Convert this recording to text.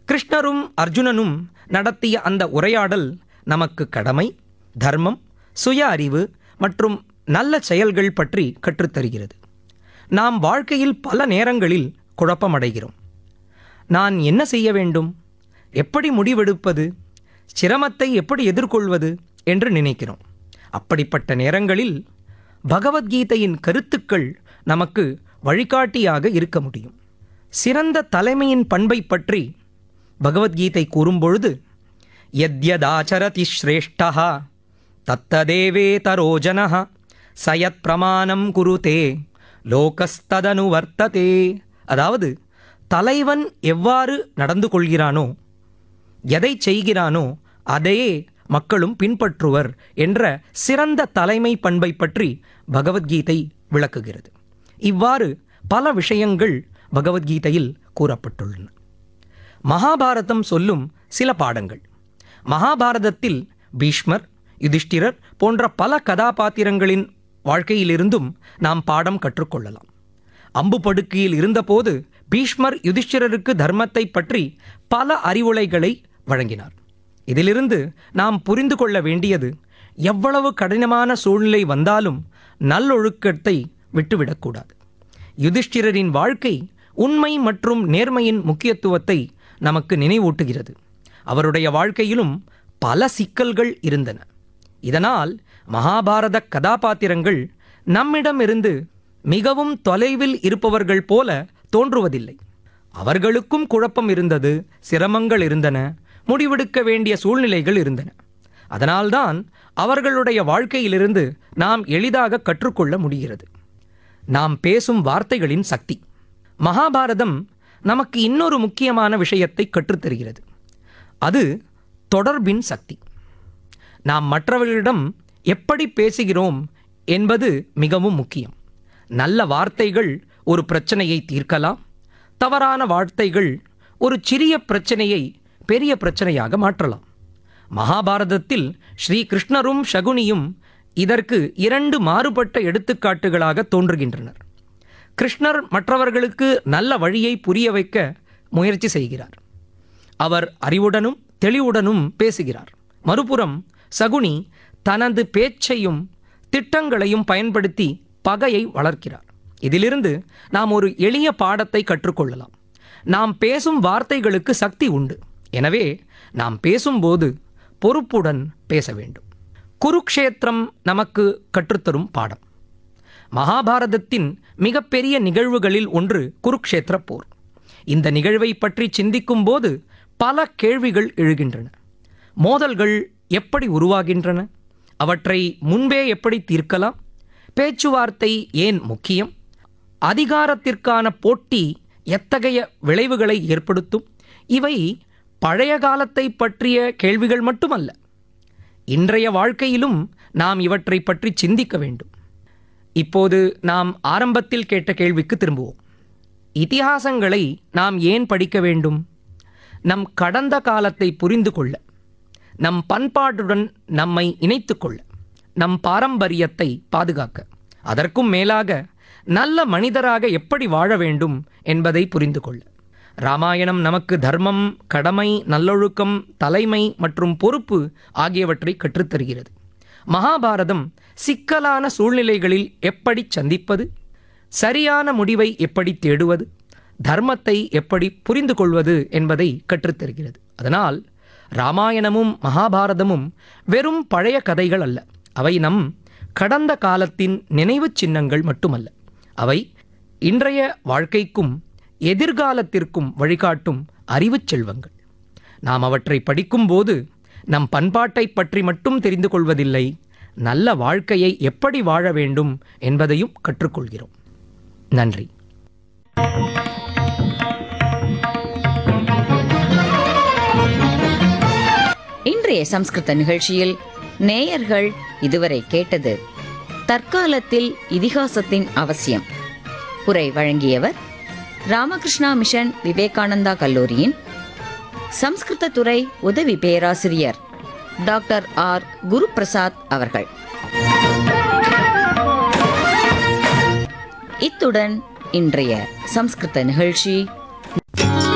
கிருஷ்ணரும் அர்ஜுனனும் நடத்திய அந்த உரையாடல் நமக்கு கடமை தர்மம் சுய அறிவு மற்றும் நல்ல செயல்கள் பற்றி கற்றுத்தருகிறது நாம் வாழ்க்கையில் பல நேரங்களில் குழப்பமடைகிறோம் நான் என்ன செய்ய வேண்டும் எப்படி முடிவெடுப்பது சிரமத்தை எப்படி எதிர்கொள்வது என்று நினைக்கிறோம் அப்படிப்பட்ட நேரங்களில் பகவத்கீதையின் கருத்துக்கள் நமக்கு வழிகாட்டியாக இருக்க முடியும் சிறந்த தலைமையின் பண்பை பற்றி பகவத்கீதை கூறும்பொழுது யத்யதாச்சரதி ஸ்ரேஷ்டா தத்ததேவேதரோ ஜனः சயத் பிரமாணம் குருதே லோகஸ்ததனு வர்த்ததே அதாவது தலைவன் எவ்வாறு நடந்து கொள்கிறானோ எதை செய்கிறானோ அதையே மக்களும் பின்பற்றுவர் என்ற சிறந்த தலைமை பண்பை பற்றி பகவத்கீதை விளக்குகிறது இவ்வாறு பல விஷயங்கள் பகவத்கீதையில் கூறப்பட்டுள்ளன மகாபாரதம் சொல்லும் சில பாடங்கள் மகாபாரதத்தில் பீஷ்மர் யுதிஷ்டிரர் போன்ற பல கதாபாத்திரங்களின் வாழ்க்கையிலிருந்தும் நாம் பாடம் கற்றுக்கொள்ளலாம் அம்பு படுக்கையில் இருந்தபோது பீஷ்மர் யுதிஷ்டிரருக்கு தர்மத்தை பற்றி பல அறிவுரைகளை வழங்கினார் இதிலிருந்து நாம் புரிந்து கொள்ள வேண்டியது எவ்வளவு கடினமான சூழ்நிலை வந்தாலும் நல்லொழுக்கத்தை விட்டுவிடக்கூடாது யுதிஷ்டிரரின் வாழ்க்கை உண்மை மற்றும் நேர்மையின் முக்கியத்துவத்தை நமக்கு நினைவூட்டுகிறது அவருடைய வாழ்க்கையிலும் பல சிக்கல்கள் இருந்தன இதனால் மகாபாரத கதாபாத்திரங்கள் நம்மிடமிருந்து மிகவும் தொலைவில் இருப்பவர்கள் போல தோன்றுவதில்லை அவர்களுக்கும் குழப்பம் இருந்தது சிரமங்கள் இருந்தன முடிவெடுக்க வேண்டிய சூழ்நிலைகள் இருந்தன அதனால்தான் அவர்களுடைய வாழ்க்கையிலிருந்து நாம் எளிதாக கற்றுக்கொள்ள முடிகிறது நாம் பேசும் வார்த்தைகளின் சக்தி மகாபாரதம் நமக்கு இன்னொரு முக்கியமான விஷயத்தை கற்றுத்தருகிறது அது தொடர்பின் சக்தி நாம் மற்றவர்களிடம் எப்படி பேசுகிறோம் என்பது மிகவும் முக்கியம் நல்ல வார்த்தைகள் ஒரு பிரச்சனையை தீர்க்கலாம் தவறான வார்த்தைகள் ஒரு சிறிய பிரச்சனையை பெரிய பிரச்சனையாக மாற்றலாம் மகாபாரதத்தில் ஸ்ரீ கிருஷ்ணரும் சகுனியும் இதற்கு இரண்டு மாறுபட்ட எடுத்துக்காட்டுகளாக தோன்றுகின்றனர் கிருஷ்ணர் மற்றவர்களுக்கு நல்ல வழியை புரிய வைக்க முயற்சி செய்கிறார் அவர் அறிவுடனும் தெளிவுடனும் பேசுகிறார் மறுபுறம் சகுனி தனது பேச்சையும் திட்டங்களையும் பயன்படுத்தி பகையை வளர்க்கிறார் இதிலிருந்து நாம் ஒரு எளிய பாடத்தை கற்றுக்கொள்ளலாம் நாம் பேசும் வார்த்தைகளுக்கு சக்தி உண்டு எனவே நாம் பேசும்போது பொறுப்புடன் பேச வேண்டும் குருக்ஷேத்திரம் நமக்கு கற்றுத்தரும் பாடம் மகாபாரதத்தின் மிகப்பெரிய நிகழ்வுகளில் ஒன்று குருக்ஷேத்திர போர் இந்த நிகழ்வை பற்றி சிந்திக்கும் போது பல கேள்விகள் எழுகின்றன மோதல்கள் எப்படி உருவாகின்றன அவற்றை முன்பே எப்படி தீர்க்கலாம் பேச்சுவார்த்தை ஏன் முக்கியம் அதிகாரத்திற்கான போட்டி எத்தகைய விளைவுகளை ஏற்படுத்தும் இவை பழைய காலத்தை பற்றிய கேள்விகள் மட்டுமல்ல இன்றைய வாழ்க்கையிலும் நாம் இவற்றை பற்றி சிந்திக்க வேண்டும் இப்போது நாம் ஆரம்பத்தில் கேட்ட கேள்விக்கு திரும்புவோம் இதிகாசங்களை நாம் ஏன் படிக்க வேண்டும் நம் கடந்த காலத்தை புரிந்து கொள்ள நம் பண்பாட்டுடன் நம்மை இணைத்துக் கொள்ள நம் பாரம்பரியத்தை பாதுகாக்க அதற்கும் மேலாக நல்ல மனிதராக எப்படி வாழ வேண்டும் என்பதை புரிந்து கொள்ள ராமாயணம் நமக்கு தர்மம் கடமை நல்லொழுக்கம் தலைமை மற்றும் பொறுப்பு ஆகியவற்றை கற்றுத்தருகிறது மகாபாரதம் சிக்கலான சூழ்நிலைகளில் எப்படி சந்திப்பது சரியான முடிவை எப்படி தேடுவது தர்மத்தை எப்படி புரிந்து கொள்வது என்பதை கற்றுத்தருகிறது அதனால் ராமாயணமும் மகாபாரதமும் வெறும் பழைய கதைகள் அல்ல அவை நம் கடந்த காலத்தின் நினைவுச் சின்னங்கள் மட்டுமல்ல அவை இன்றைய வாழ்க்கைக்கும் எதிர்காலத்திற்கும் வழிகாட்டும் அறிவுச் செல்வங்கள் நாம் அவற்றை படிக்கும்போது நம் பண்பாட்டை பற்றி மட்டும் தெரிந்து கொள்வதில்லை நல்ல வாழ்க்கையை எப்படி வாழ வேண்டும் என்பதையும் கற்றுக்கொள்கிறோம் நன்றி இன்றைய சம்ஸ்கிருத நிகழ்ச்சியில் நேயர்கள் இதுவரை கேட்டது தற்காலத்தில் இதிகாசத்தின் அவசியம் உரை வழங்கியவர் ராமகிருஷ்ணா மிஷன் விவேகானந்தா கல்லூரியின் சம்ஸ்கிருத துறை உதவி பேராசிரியர் டாக்டர் ஆர் குருபிரசாத் அவர்கள் இத்துடன் இன்றைய சம்ஸ்கிருத நிகழ்ச்சி